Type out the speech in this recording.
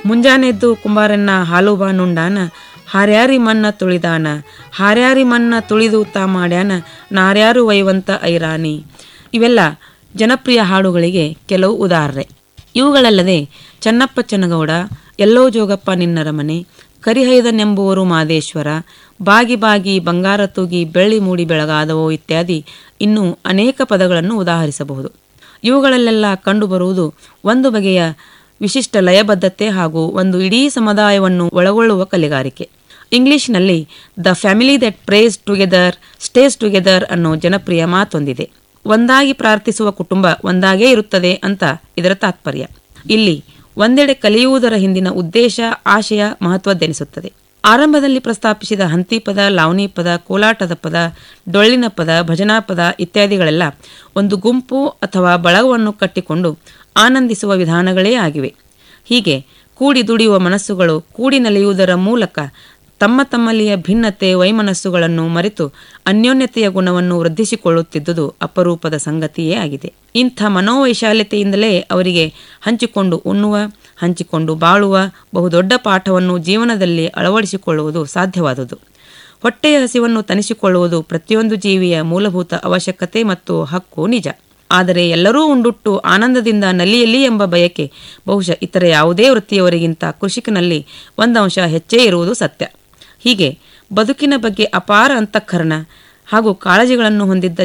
ಮುಂಜಾನೆದ್ದು ಕುಂಬಾರನ್ನ ಹಾಲುಬಾ ನುಂಡಾನ ಹಾರ್ಯಾರಿ ಮನ್ನ ತುಳಿದಾನ ಹಾರ್ಯಾರಿ ಮನ್ನ ತುಳಿದು ತಾ ಮಾಡ್ಯಾನ ನಾರ್ಯಾರು ವೈವಂತ ಐರಾನಿ ಇವೆಲ್ಲ ಜನಪ್ರಿಯ ಹಾಡುಗಳಿಗೆ ಕೆಲವು ಉದಾಹರಣೆ ಇವುಗಳಲ್ಲದೆ ಚನ್ನಪ್ಪ ಚನ್ನಗೌಡ ಎಲ್ಲೋ ಜೋಗಪ್ಪ ನಿನ್ನರ ಮನೆ ಕರಿಹೈದನೆಂಬುವರು ಮಾದೇಶ್ವರ ಬಾಗಿ ಬಾಗಿ ಬಂಗಾರ ತೂಗಿ ಬೆಳ್ಳಿ ಮೂಡಿ ಬೆಳಗಾದವೋ ಇತ್ಯಾದಿ ಇನ್ನೂ ಅನೇಕ ಪದಗಳನ್ನು ಉದಾಹರಿಸಬಹುದು ಇವುಗಳಲ್ಲೆಲ್ಲ ಕಂಡುಬರುವುದು ಒಂದು ಬಗೆಯ ವಿಶಿಷ್ಟ ಲಯಬದ್ಧತೆ ಹಾಗೂ ಒಂದು ಇಡೀ ಸಮುದಾಯವನ್ನು ಒಳಗೊಳ್ಳುವ ಕಲೆಗಾರಿಕೆ ಇಂಗ್ಲಿಷ್ನಲ್ಲಿ the family that prays together stays together ಅನ್ನೋ ಜನಪ್ರಿಯ ಮಾತೊಂದಿದೆ ಒಂದಾಗಿ ಪ್ರಾರ್ಥಿಸುವ ಕುಟುಂಬ ಒಂದಾಗೇ ಇರುತ್ತದೆ ಅಂತ ಇದರ ತಾತ್ಪರ್ಯ ಇಲ್ಲಿ ಒಂದೆಡೆ ಕಲಿಯುವುದರ ಹಿಂದಿನ ಉದ್ದೇಶ ಆಶಯ ಮಹತ್ವದ್ದೆನಿಸುತ್ತದೆ ಆರಂಭದಲ್ಲಿ ಪ್ರಸ್ತಾಪಿಸಿದ ಹಂತಿ ಪದ ಲಾವಣಿ ಪದ ಕೋಲಾಟದ ಪದ ಡೊಳ್ಳಿನ ಪದ ಭಜನಾ ಪದ ಇತ್ಯಾದಿಗಳೆಲ್ಲ ಒಂದು ಗುಂಪು ಅಥವಾ ಬಳಗವನ್ನು ಕಟ್ಟಿಕೊಂಡು ಆನಂದಿಸುವ ವಿಧಾನಗಳೇ ಆಗಿವೆ ಹೀಗೆ ಕೂಡಿ ದುಡಿಯುವ ಮನಸ್ಸುಗಳು ಕೂಡಿ ನಲಿಯುವುದರ ಮೂಲಕ ತಮ್ಮ ತಮ್ಮಲ್ಲಿಯ ಭಿನ್ನತೆ ವೈಮನಸ್ಸುಗಳನ್ನು ಮರೆತು ಅನ್ಯೋನ್ಯತೆಯ ಗುಣವನ್ನು ವೃದ್ಧಿಸಿಕೊಳ್ಳುತ್ತಿದ್ದುದು ಅಪರೂಪದ ಸಂಗತಿಯೇ ಆಗಿದೆ ಇಂಥ ಮನೋವೈಶಾಲ್ಯತೆಯಿಂದಲೇ ಅವರಿಗೆ ಹಂಚಿಕೊಂಡು ಉಣ್ಣುವ ಹಂಚಿಕೊಂಡು ಬಾಳುವ ಬಹುದೊಡ್ಡ ಪಾಠವನ್ನು ಜೀವನದಲ್ಲಿ ಅಳವಡಿಸಿಕೊಳ್ಳುವುದು ಸಾಧ್ಯವಾದುದು ಹೊಟ್ಟೆಯ ಹಸಿವನ್ನು ತನಿಸಿಕೊಳ್ಳುವುದು ಪ್ರತಿಯೊಂದು ಜೀವಿಯ ಮೂಲಭೂತ ಅವಶ್ಯಕತೆ ಮತ್ತು ಹಕ್ಕು ನಿಜ ಆದರೆ ಎಲ್ಲರೂ ಉಂಡುಟ್ಟು ಆನಂದದಿಂದ ನಲಿಯಲಿ ಎಂಬ ಬಯಕೆ ಬಹುಶಃ ಇತರ ಯಾವುದೇ ವೃತ್ತಿಯವರಿಗಿಂತ ಕೃಷಿಕನಲ್ಲಿ ಒಂದಂಶ ಹೆಚ್ಚೇ ಇರುವುದು ಸತ್ಯ ಹೀಗೆ ಬದುಕಿನ ಬಗ್ಗೆ ಅಪಾರ ಅಂತಃಕರಣ ಹಾಗೂ ಕಾಳಜಿಗಳನ್ನು ಹೊಂದಿದ್ದ